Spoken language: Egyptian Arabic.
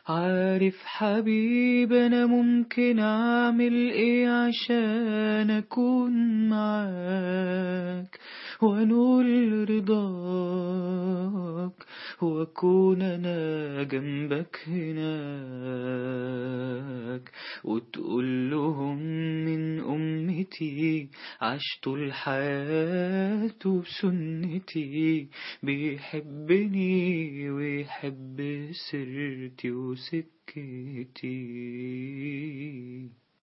عارف حبيب انا ممكن اعمل ايه عشان اكون معاك وانول رضاك واكون انا جنبك هناك وتقول لهم من امتي عشت طول حياته بسنتي بيحبني ويحب سيرتي وسكتي